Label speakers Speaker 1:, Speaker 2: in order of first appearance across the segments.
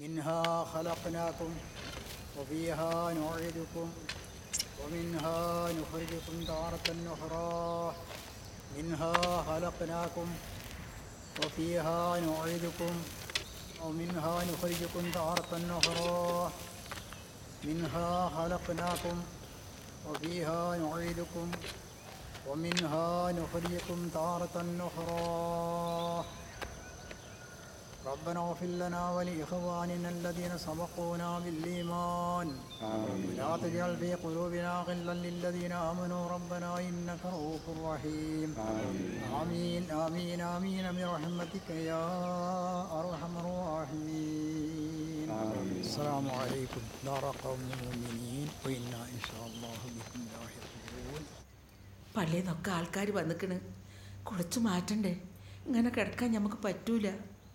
Speaker 1: منها خلقناكم وفيها نعيدكم ومنها نخرجكم تارة أخرى منها خلقناكم وفيها نعيدكم ومنها نخرجكم تارة أخرى منها خلقناكم وفيها نعيدكم ومنها نخرجكم تارة أخرى ربنا اغفر لنا ولإخواننا الذين سبقونا بالإيمان ولا تجعل في قلوبنا غلا للذين آمنوا ربنا إنك رؤوف رحيم آمين آمين آمين برحمتك يا أرحم الراحمين السلام عليكم دار قوم المؤمنين وإنا إن شاء الله بكم لاحقون
Speaker 2: പള്ളിയിൽ നിന്നൊക്കെ ആൾക്കാർ വന്നിക്കണ് കുളിച്ച് മാറ്റണ്ടേ ഇങ്ങനെ കിടക്കാൻ നമുക്ക് പറ്റൂല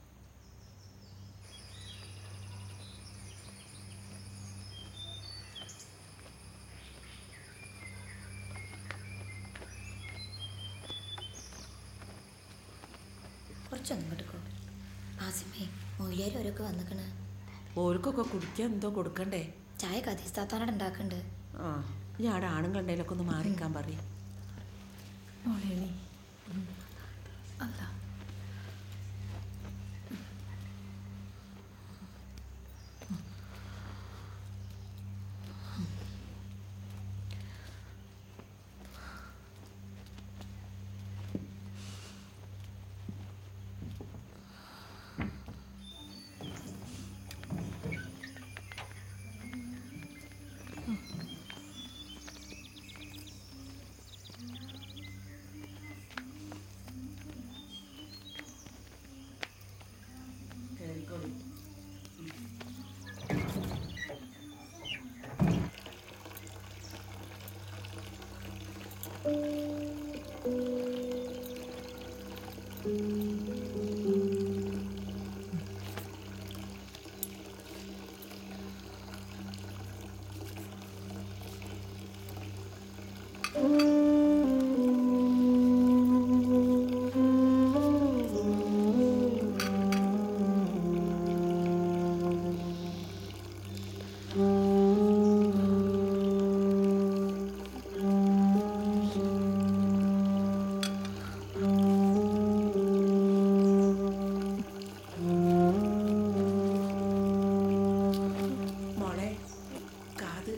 Speaker 3: കുറച്ചൊന്നും എടുക്കോ ആസിമേ മൊയ്യാരി ഓരോക്കെ വന്നിക്കണ്
Speaker 2: ഓർക്കൊക്കെ കുടിക്കാൻ എന്തോ കൊടുക്കണ്ടേ
Speaker 3: ചായ കതീസ്ഥാത്താനോട് ഉണ്ടാക്കുന്നുണ്ട്
Speaker 2: ആ ഈ ആടെ ആണുങ്ങളുണ്ടെങ്കിലൊക്കെ ഒന്ന് മാറിക്കാൻ പറയും
Speaker 3: അല്ല
Speaker 2: മോളെ കാത്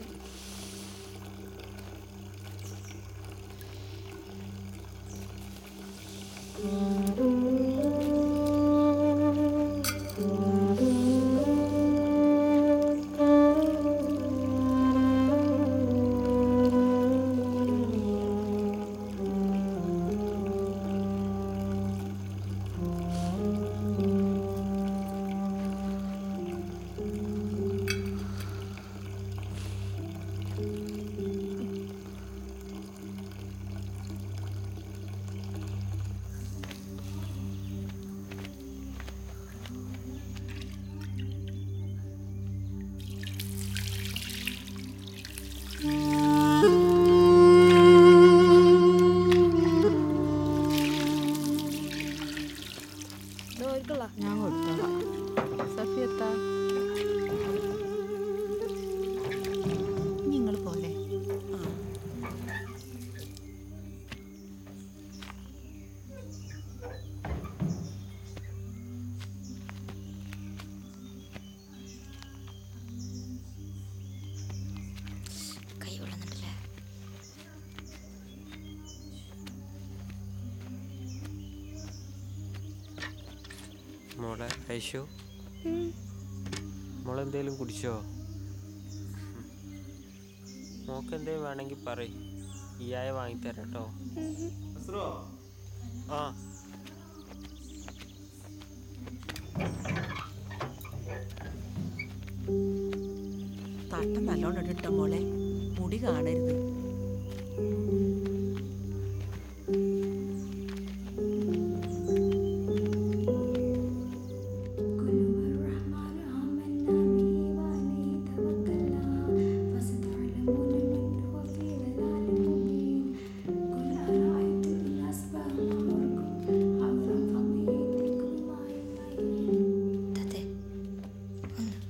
Speaker 4: ഞാൻ കൊടുത്തോളാം സഫിയത്ത നിങ്ങൾ പോലെ
Speaker 3: കൈ കൊള്ളുന്നുണ്ടല്ലേ
Speaker 5: മോളെ ഐഷു മോളെന്തേലും കുടിച്ചോ മോക്ക് എന്തേലും വേണമെങ്കിൽ പറയ് ഈയായ വാങ്ങിത്തരാം കേട്ടോ ആ
Speaker 2: തട്ടം നല്ലോണം ഇട്ടോ മോളെ മുടി കാണരുത്
Speaker 3: തത്തെ ഒന്ന്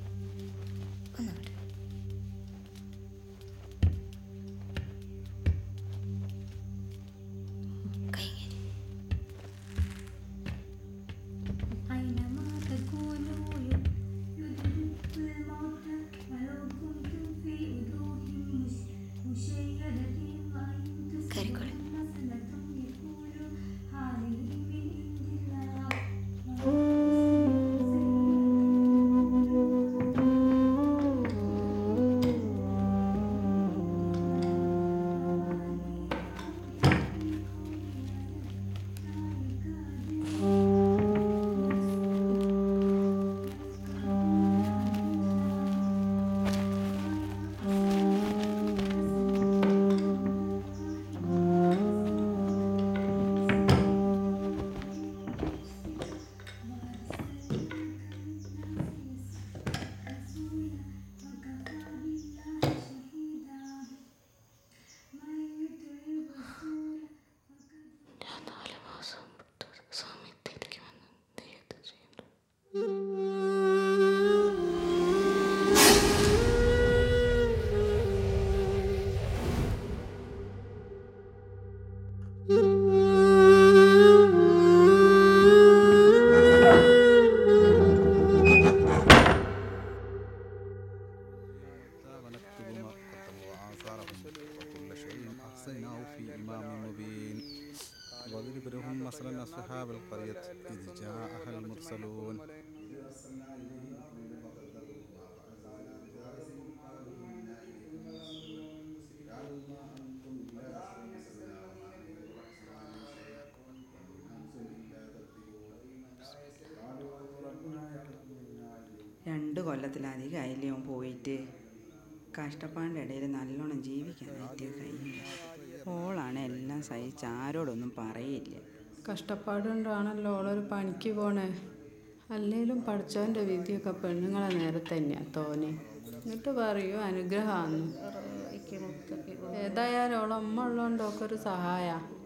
Speaker 6: രണ്ട് കൊല്ലത്തിലധികമായില്ലേ അവൻ പോയിട്ട് കഷ്ടപ്പാടിൻ്റെ ഇടയിൽ നല്ലോണം ജീവിക്കാൻ പറ്റിയ കഴിയില്ല ഓളാണ് എല്ലാം സഹിച്ച് ആരോടൊന്നും പറയില്ല
Speaker 4: കഷ്ടപ്പാടുകൊണ്ടാണല്ലോ ഓളൊരു പണിക്ക് പോണേ അല്ലേലും പഠിച്ചവൻ്റെ വിധിയൊക്കെ പെണ്ണുങ്ങളെ നേരെ തന്നെയാ തോന്നി എന്നിട്ട് പറയൂ അനുഗ്രഹമാന്ന് ഏതായാലും ഓളെ അമ്മ ഉള്ളതുകൊണ്ടൊക്കെ ഒരു സഹായ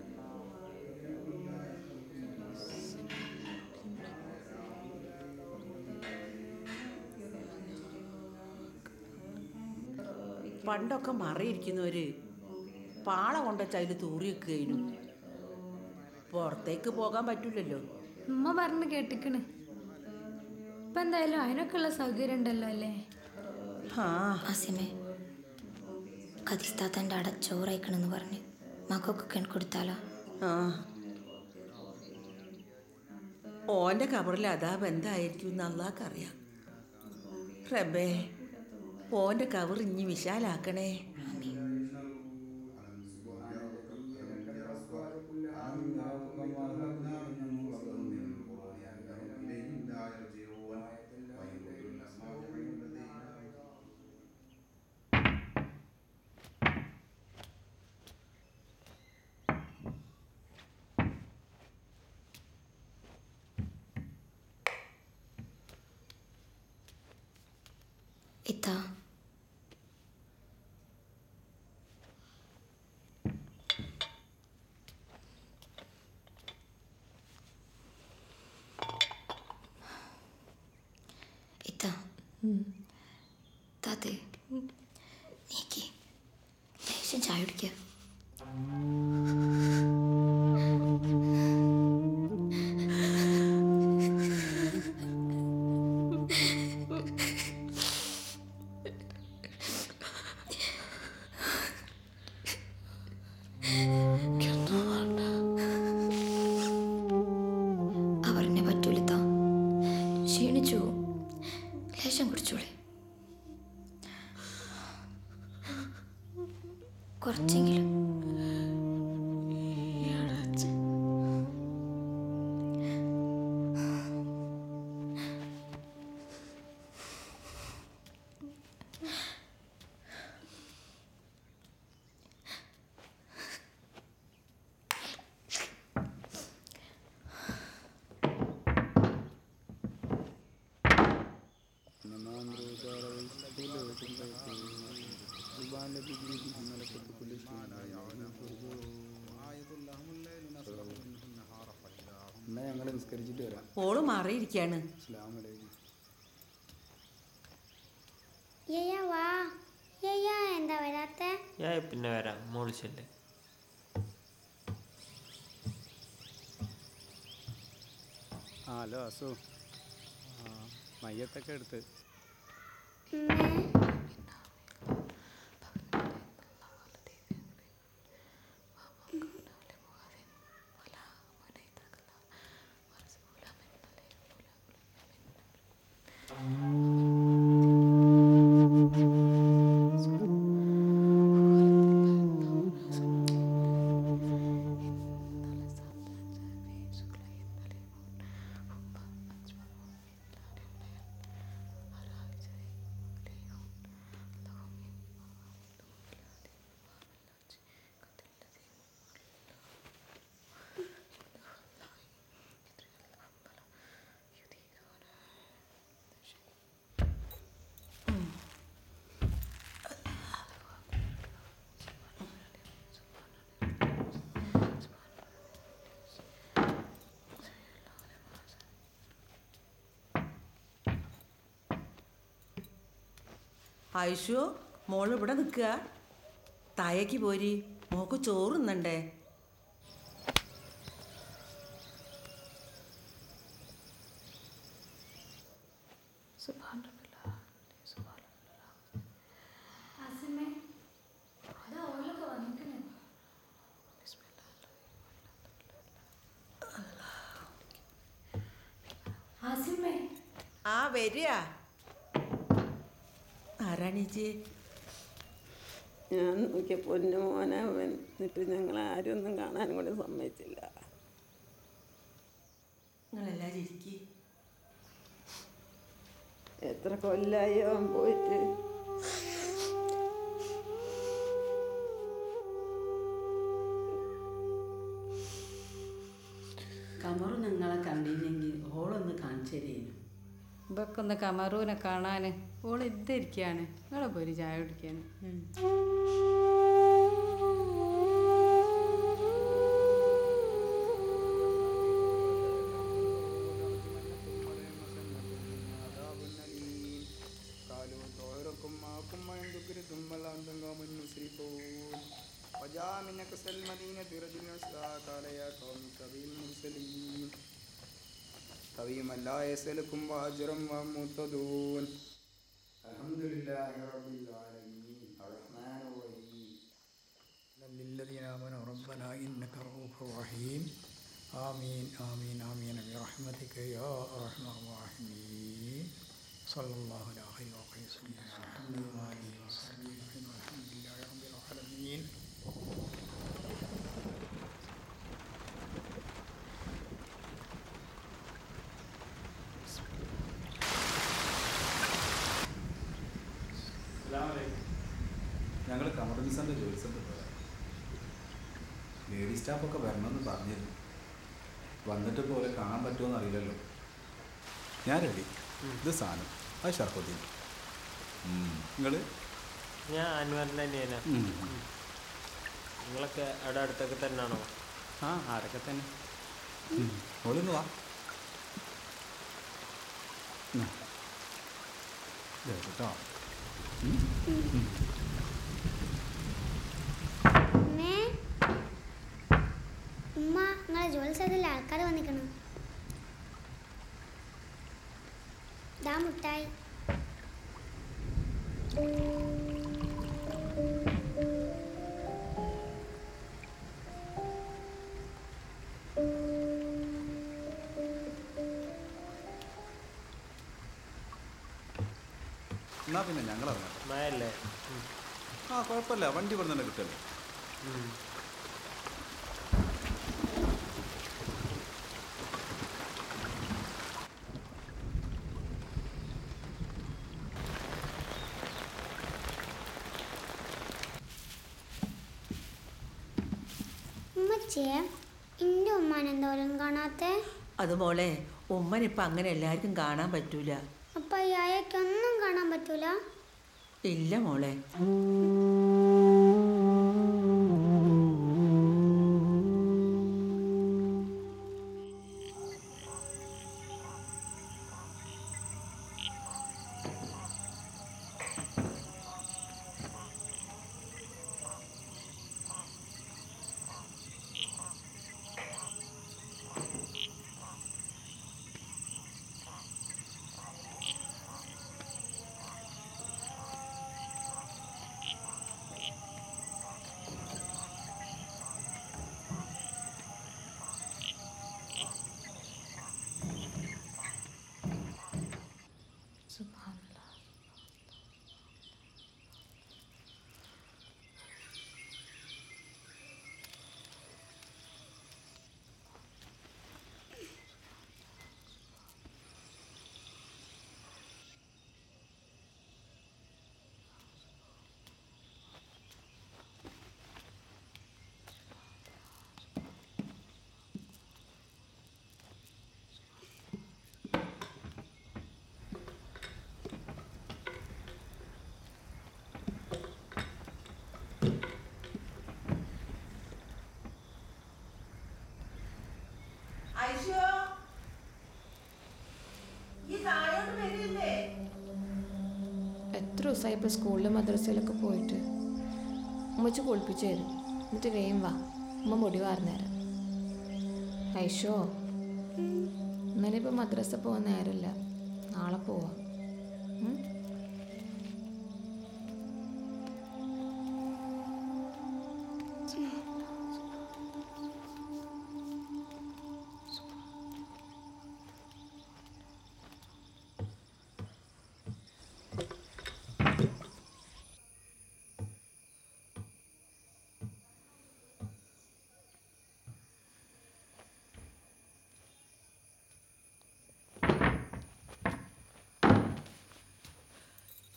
Speaker 2: പണ്ടൊക്കെ മറിയിരിക്കുന്നവര് പാള കൊണ്ടുവച്ച് അതിൽ തൂറി വെക്കുകയായിരുന്നു പുറത്തേക്ക് പോകാൻ പറ്റില്ലല്ലോ
Speaker 7: ഉമ്മ പറഞ്ഞ് കേട്ടിക്കണ് ഇപ്പൊ എന്തായാലും അതിനൊക്കെ ഉള്ള സൗകര്യം ഉണ്ടല്ലോ അല്ലേ
Speaker 2: ആ
Speaker 3: ആസിമേ കതിസ്താത്തൻ്റെ അട ചോറയക്കണമെന്ന് പറഞ്ഞ് മക്കൾക്കൊക്കെ കൊടുത്താലോ
Speaker 2: ആ ഓൻ്റെ കബറിൽ അതാ ബന്ധായിരിക്കും എന്ന് അള്ളാഹ്ക്കറിയാം റബ്ബേ ഓൻ്റെ കബർ ഇനി വിശാലാക്കണേ
Speaker 3: ഇത്താ ഇത്താ താത്തേ നീക്കി ലേശം ചായ കുടിക്കുക അവരെന്നെ പറ്റൂലത്താ ക്ഷീണിച്ചു ലേശം കുടിച്ചോളെ കുറച്ചെങ്കിലും
Speaker 8: എന്നാ ഞങ്ങൾ നിസ്കരിച്ചിട്ട് വരാം
Speaker 2: ഓള് മാറിയിരിക്കാണ്
Speaker 8: അസ്സലാമലൈക്കും
Speaker 9: യയ്യ വാ യയ്യ എന്താ വരാത്തെ
Speaker 5: ഞാൻ പിന്നെ വരാം മോളിച്ചല്ലേ
Speaker 8: ആ ഹലോ അസു ആ മയ്യത്തൊക്കെ എടുത്ത്
Speaker 2: ആയിഷു മോള് ഇവിടെ നിൽക്കുക താഴേക്ക് പോരി മോക്ക് ചോറുന്നണ്ടേ
Speaker 7: ആസിമേ അതാ ഓലൊക്കെ വന്നിക്കണേ ആസിമേ
Speaker 2: ആ വരിക ആരാണീച്ചി
Speaker 10: ഞാൻ നോക്കിയ പൊന്നു മോനെ അവൻ എന്നിട്ട് ഞങ്ങൾ ആരും ഒന്നും കാണാനും കൂടി സമ്മതിച്ചില്ല
Speaker 2: നിങ്ങളെല്ലാം ചിരിക്കി
Speaker 10: എത്ര കൊല്ലായി അവൻ പോയിട്ട്
Speaker 2: കമറു നിങ്ങളെ കണ്ടില്ലെങ്കിൽ ഓളൊന്ന് കാണിച്ചു തരേനു
Speaker 4: ഇതൊക്കെ ഒന്ന് കമറൂനെ കാണാൻ ഓൾ ഇതിരിക്കുകയാണ് നിങ്ങളെ പോയി ചായ കുടിക്കാൻ
Speaker 8: عذاب أليم قالوا طائركم معكم وإن ذكرتم بل أنتم قوم مسرفون وجاء من أقصى المدينة رجل يسعى قال يا قوم اتبعوا المرسلين قويما لا يسألكم أجرا وهم مهتدون الحمد لله رب العالمين الرحمن الرحيم للذين آمنوا ربنا إنك رؤوف رحيم آمين آمين آمين برحمتك يا أرحم الراحمين صلى الله على خير وخير سيدنا محمد وآله وصحبه أجمعين والحمد لله رب العالمين
Speaker 11: ഞങ്ങൾ കമറൻസൻ്റെ ജോലി സ്ഥലത്ത് പോയത് ലേഡി സ്റ്റാഫൊക്കെ വരണമെന്ന് പറഞ്ഞിരുന്നു വന്നിട്ട് പോലെ കാണാൻ പറ്റുമോ അറിയില്ലല്ലോ ഞാൻ റെഡി ഇത് സാധനം അത് ഷർഫുദ്ദീൻ നിങ്ങൾ
Speaker 5: ഞാൻ അൻവറിൻ്റെ തന്നെയാണ് നിങ്ങളൊക്കെ അവിടെ അടുത്തൊക്കെ തന്നെയാണോ
Speaker 8: ആ ആരൊക്കെ തന്നെ
Speaker 11: ഓളിന്ന് വാ ഉം. ദേ കേട്ടോ
Speaker 9: അമ്മേ ഉമ്മ നിങ്ങളെ ജോലി സ്ഥലത്തിൽ ആൾക്കാർ വന്നിക്കണം ദാ മുട്ടായി
Speaker 11: എന്നാ പിന്നെ ഞങ്ങൾ ഇറങ്ങാം
Speaker 5: മഴയല്ലേ
Speaker 11: ആ കുഴപ്പമില്ല വണ്ടി ഇവിടെ തന്നെ കിട്ടുമല്ലോ
Speaker 9: ഉമ്മച്ചിയെ എൻ്റെ ഉമ്മാനെന്തോരം കാണാത്തെ
Speaker 2: അത് മോളെ ഉമ്മനിപ്പം അങ്ങനെ എല്ലാവർക്കും കാണാൻ പറ്റൂല
Speaker 9: അപ്പൊ ഈ അയക്കൊന്നും കാണാൻ പറ്റൂല
Speaker 2: ഇല്ല മോളെ
Speaker 7: എത്ര ദിവസമായി ഇപ്പോൾ സ്കൂളിലും മദ്രസയിലൊക്കെ പോയിട്ട് ഉമ്മച്ച് കുളിപ്പിച്ച് തരും എന്നിട്ട് വേഗം വാ ഉമ്മ മുടി വാർന്നേരം ഐഷോ ഇന്നലെ ഇപ്പോൾ മദ്രസ പോകാൻ നേരമില്ല നാളെ പോവാം ഉം?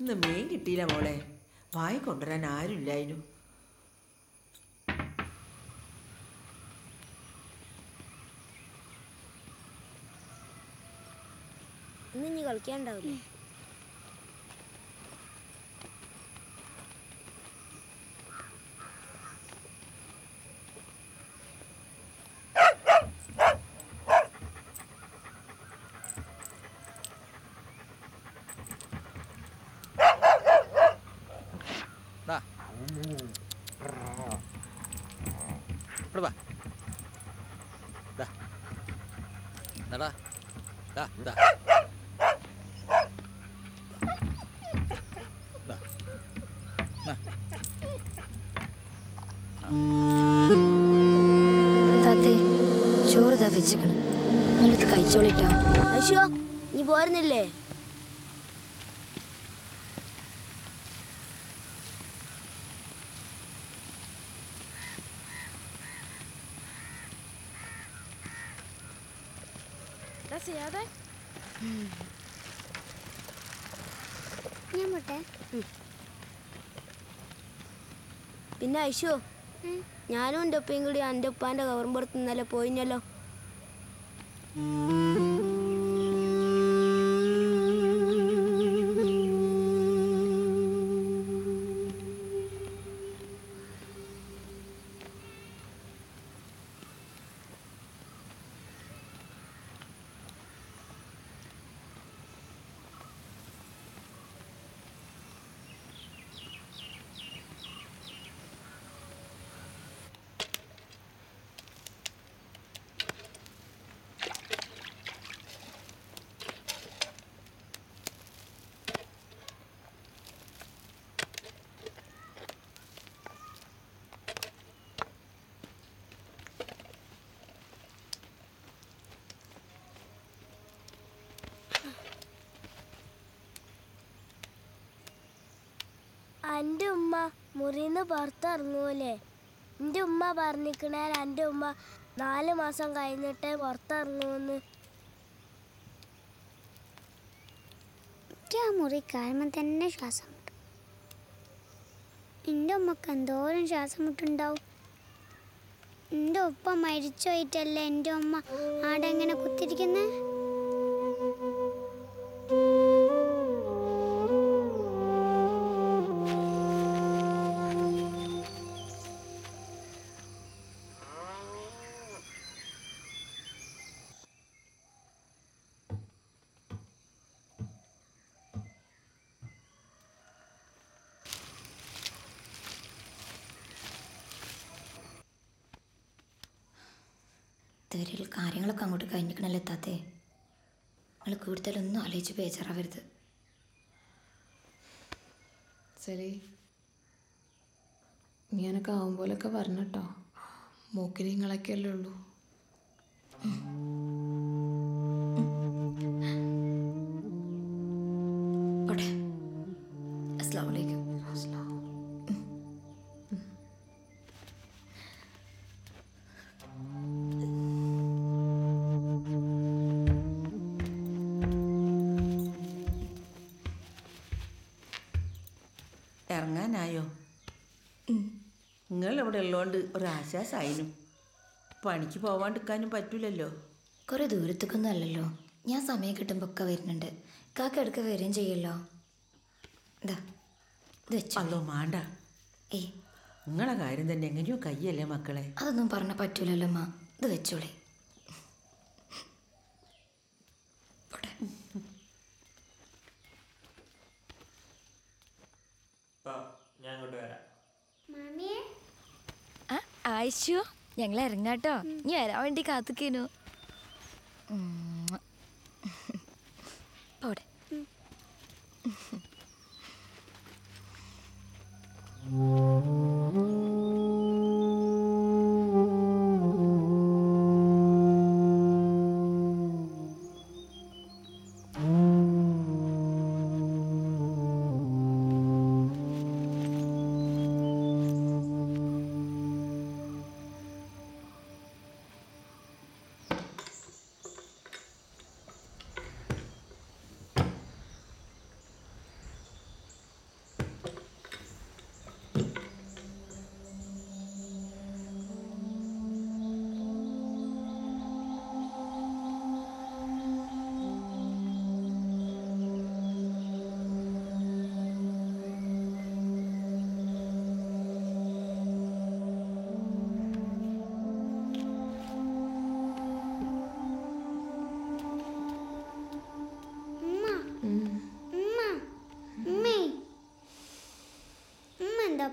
Speaker 2: ഇന്ന് മീൻ കിട്ടിയില്ല മോളെ വായി കൊണ്ടുവരാൻ ആരുമില്ലായിരുന്നു
Speaker 12: ഇന്ന് ഇനി കളിക്കാണ്ടാവില്ലേ
Speaker 13: ദാ. ഇവിടെ വാ. ദാ. ദാടാ. ദാ, ദാ. ദാ. നാ.
Speaker 12: താത്തേ ചോറ് ഇതാ വെച്ചിക്കണ് നിങ്ങളിത് കഴിച്ചോളിട്ടോ അശോ നീ പോരുന്നില്ലേ ചെയ്യാതെ
Speaker 9: ഞാൻ പോട്ടെ
Speaker 12: പിന്നെ ഐശോ ഞാനും എൻ്റെ ഉപ്പയും കൂടി എൻ്റെ ഉപ്പാൻ്റെ കവറും പുറത്ത് ഇന്നലെ പോയിന്നല്ലോ എൻ്റെ ഉമ്മ മുറിന്ന് പുറത്തിറങ്ങൂലേ എൻ്റെ ഉമ്മ പറഞ്ഞിക്കണേൽ എൻ്റെ ഉമ്മ നാല് മാസം കഴിഞ്ഞിട്ടേ പുറത്തിറങ്ങൂന്ന്
Speaker 9: എനിക്ക് ആ മുറി കാണുമ്പോൾ തന്നെ ശ്വാസം മുട്ടും എൻ്റെ ഉമ്മക്ക് എന്തോരം ശ്വാസം മുട്ടുണ്ടാവും എൻ്റെ ഉപ്പ മരിച്ചു പോയിട്ടല്ലേ എൻ്റെ ഉമ്മ ആടെ എങ്ങനെ കുത്തിരിക്കുന്നേ
Speaker 3: ഇതുവരെ കാര്യങ്ങളൊക്കെ അങ്ങോട്ട് കഴിഞ്ഞിക്കണല്ലേ താത്തേ നിങ്ങൾ കൂടുതലൊന്നും ആലോചിച്ച് ബേജാറാവരുത്
Speaker 7: ശരി ഞാനൊക്കെ ആവുമ്പോലൊക്കെ പറഞ്ഞട്ടോ മൂക്കിന് നിങ്ങളൊക്കെ അല്ലേ ഉള്ളൂ
Speaker 3: പോട്ടെ അസ്സാം വലൈക്കും
Speaker 2: ഇറങ്ങാനായോ നിങ്ങൾ ഇവിടെ ഉള്ളതുകൊണ്ട് ഒരാശ്വാസമായിരുന്നു പണിക്ക് പോവാണ്ടിരിക്കാനും പറ്റൂലല്ലോ
Speaker 3: കുറേ ദൂരത്തേക്കൊന്നും അല്ലല്ലോ ഞാൻ സമയം കിട്ടുമ്പോൾ ഒക്കെ വരുന്നുണ്ട് കാക്ക എടുക്ക വരികയും ചെയ്യല്ലോ ഇതാ ഇത് വെച്ചു
Speaker 2: അല്ലോ മാണ്ട
Speaker 3: ഏയ്
Speaker 2: നിങ്ങളെ കാര്യം തന്നെ എങ്ങനെയോ കയ്യല്ലേ മക്കളെ
Speaker 3: അതൊന്നും പറഞ്ഞാൽ പറ്റൂലല്ലോ അമ്മ ഇത് വെച്ചോളേ
Speaker 5: ഞാൻ അങ്ങോട്ട് വരാം
Speaker 9: മാമിയെ
Speaker 12: ആ ആയിഷു ഞങ്ങൾ ഇറങ്ങാട്ടോ നീ വരാൻ വേണ്ടി കാത്തുക്കേനു പോടെ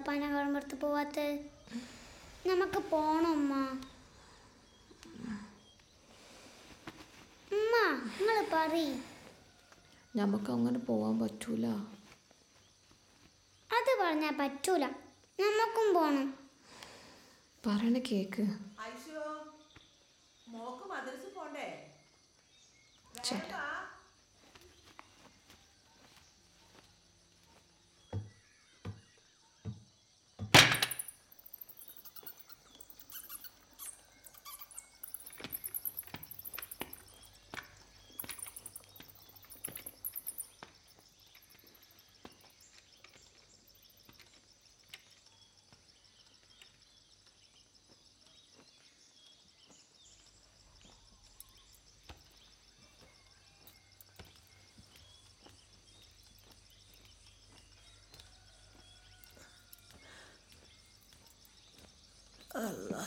Speaker 9: ഉപ്പാനെ കടമ്പുറത്ത് പോവാത്ത നമുക്ക് പോണം ഉമ്മ ഉമ്മ നിങ്ങൾ പറയ്
Speaker 7: നമുക്ക് അങ്ങനെ പോവാൻ പറ്റൂല
Speaker 9: അത് പറഞ്ഞാൽ പറ്റൂല നമുക്കും പോണം
Speaker 7: പറയണ കേക്ക്
Speaker 2: ഐശോ മോക്ക് മദ്രസ പോണ്ടേ
Speaker 7: ചെല്ല
Speaker 2: അല്ലാ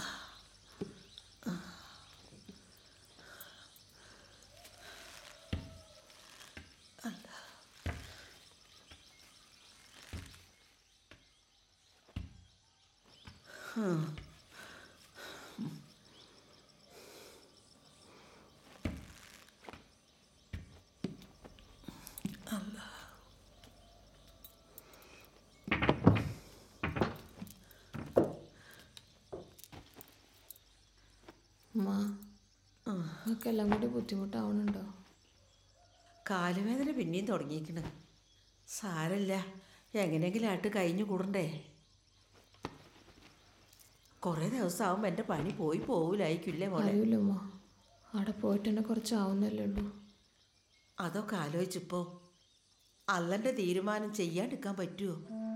Speaker 7: അമ്മ നിങ്ങൾക്ക് എല്ലാം കൂടി ബുദ്ധിമുട്ടാവണുണ്ടോ
Speaker 2: കാലുവേദന പിന്നെയും തുടങ്ങിയിരിക്കണ് സാരല്ല എങ്ങനെയെങ്കിലും ആയിട്ട് കഴിഞ്ഞു കൂടണ്ടേ കുറേ ദിവസമാകുമ്പോൾ എൻ്റെ പണി പോയി പോവില്ലായിരിക്കില്ലേ മോളെ
Speaker 7: അറിയില്ല അമ്മ അവിടെ പോയിട്ട് തന്നെ കുറച്ചാവുന്നല്ലേ ഉള്ളൂ
Speaker 2: അതൊക്കെ ആലോചിച്ചിപ്പോ അല്ലൻ്റെ തീരുമാനം ചെയ്യാണ്ടിരിക്കാൻ പറ്റുമോ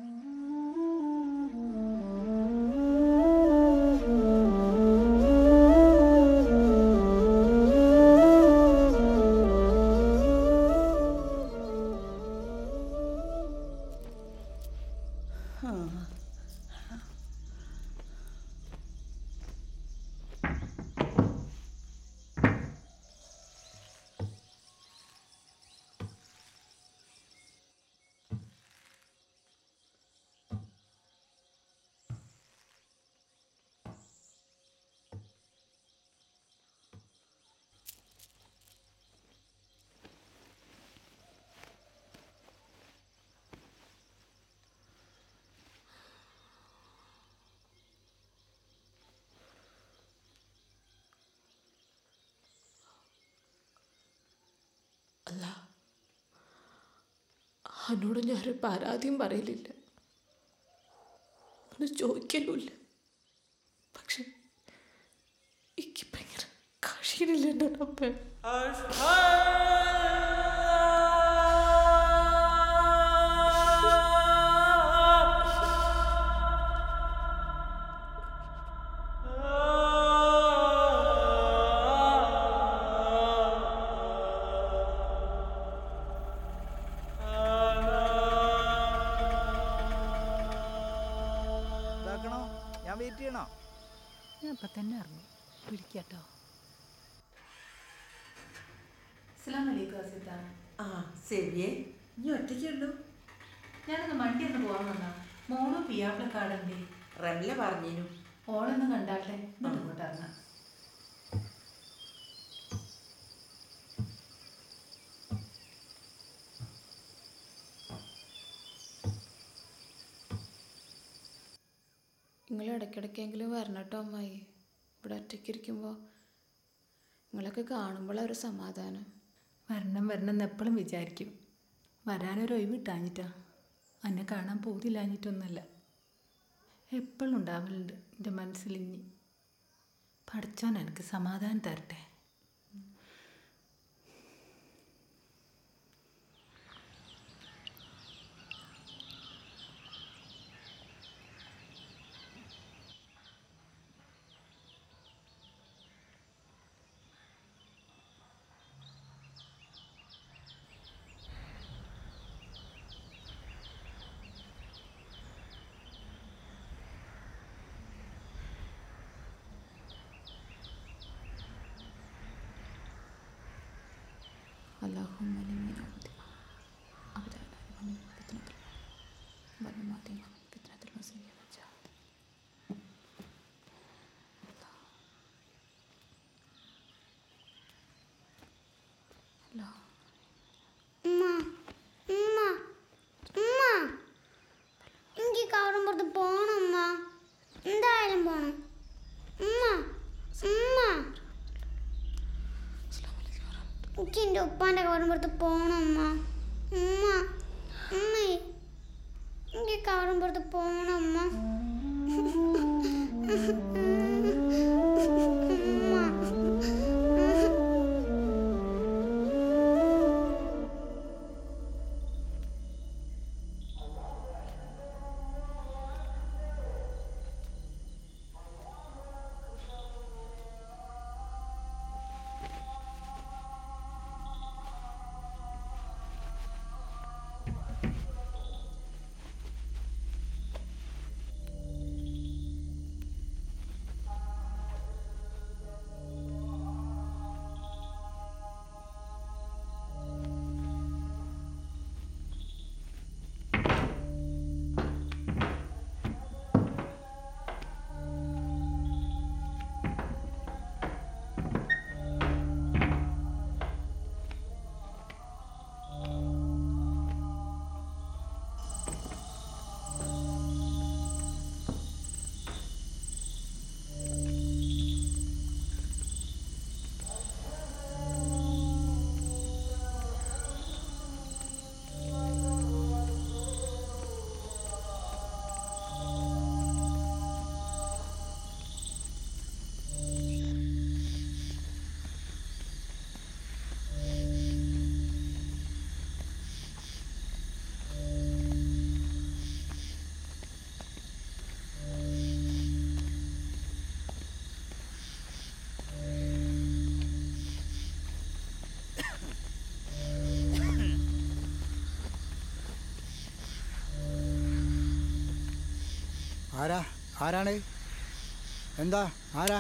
Speaker 7: അല്ല അവനോട് ഞാനൊരു പരാതിയും പറയലില്ല ഒന്ന് ചോദിക്കലുമില്ല പക്ഷെ എനിക്ക് ഭയങ്കര കഴിയണില്ല എൻ്റെ അപ്പൻ
Speaker 14: ഇതാക്കണോ ഞാൻ വെയിറ്റ് ചെയ്യണോ
Speaker 15: ഞാൻ ഇപ്പം തന്നെ ഇറങ്ങും വിളിക്കാട്ടോ
Speaker 2: ആ ശരിയേ ഇനി ഒറ്റയ്ക്കുള്ളൂ
Speaker 15: ഞാനൊന്ന് വണ്ടി ഒന്ന് പോകാൻ വന്നാ മോളും പിയാപ്പിളക്കാടല്ലേ
Speaker 2: റംല പറഞ്ഞിനു
Speaker 15: ഓളൊന്ന് കണ്ടാട്ടെ എന്നിട്ട് ഇങ്ങോട്ട് ഇറങ്ങാം
Speaker 7: നിങ്ങൾ ഇടയ്ക്കിടയ്ക്കെങ്കിലും വരണം കേട്ടോ അമ്മായി ഇവിടെ ഒറ്റയ്ക്ക് ഇരിക്കുമ്പോൾ നിങ്ങളൊക്കെ കാണുമ്പോഴാണ് ഒരു സമാധാനം
Speaker 15: വരണം വരണം എന്ന് എപ്പോഴും വിചാരിക്കും വരാനൊരു ഒഴിവ് കിട്ടാഞ്ഞിട്ടാ എന്നെ കാണാൻ പോതില്ലാഞ്ഞിട്ടൊന്നല്ല എപ്പോഴും ഉണ്ടാവലുണ്ട് എൻ്റെ മനസ്സിലിഞ്ഞി പഠിച്ചോൻ എനിക്ക് സമാധാനം തരട്ടെ
Speaker 7: اللهم لمن عودك أبدا من فتنة المال بل ما من فتنة المسيح
Speaker 9: എനിക്ക് എൻ്റെ ഉപ്പാൻ്റെ കവറുമ്പുറത്ത് പോകണം ഉമ്മ ഉമ്മ ഉമ്മേ എനിക്ക് കവറുമ്പുറത്ത് പോകണം ഉമ്മ
Speaker 1: ആരാ ആരാണ് എന്താ ആരാ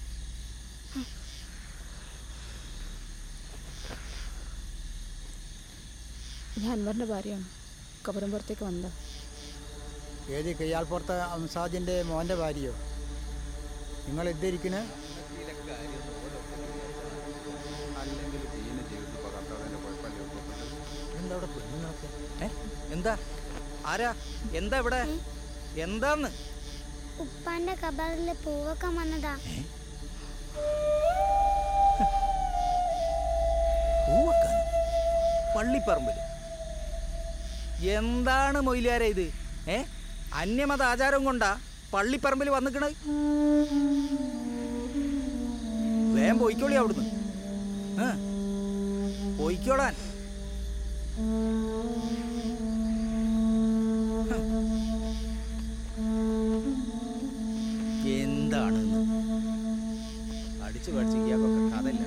Speaker 7: ഞാൻ അൻവറിൻ്റെ ഭാര്യയാണ് കബറും പുറത്തേക്ക് വന്നതാ
Speaker 1: ഏത് കയ്യാൽപ്പുറത്തെ അംസാദിൻ്റെ മോൻ്റെ ഭാര്യയോ നിങ്ങൾ എന്തിരിക്കണേ
Speaker 11: അല്ലെങ്കിൽ ജീന ജീവിതത്തിൽ പകർത്താതെ കുഴപ്പമില്ല
Speaker 1: എന്താ അവിടെ പെണ്ണുങ്ങളൊക്കെ
Speaker 13: ഏ? എന്താ ആരാ എന്താ ഇവിടെ എന്താന്ന്
Speaker 9: ഉപ്പാൻ്റെ കബറിൽ പൂവൊക്കെ വന്നതാ
Speaker 13: പൂവക്കാനോ പള്ളിപ്പറമ്പില് എന്താണ് മൊയിലാര ഇത് ഏ അന്യമത ആചാരം കൊണ്ടാ പള്ളിപ്പറമ്പിൽ വന്നിക്കണ വേഗം പോയിക്കോളി അവിടുന്ന് ഏ പോയിക്കോളാൻ എന്താണ് അടിച്ചു പഠിച്ച് ഇയാൾക്കൊക്കെ കഥയില്ല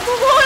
Speaker 15: ഉമ്മാ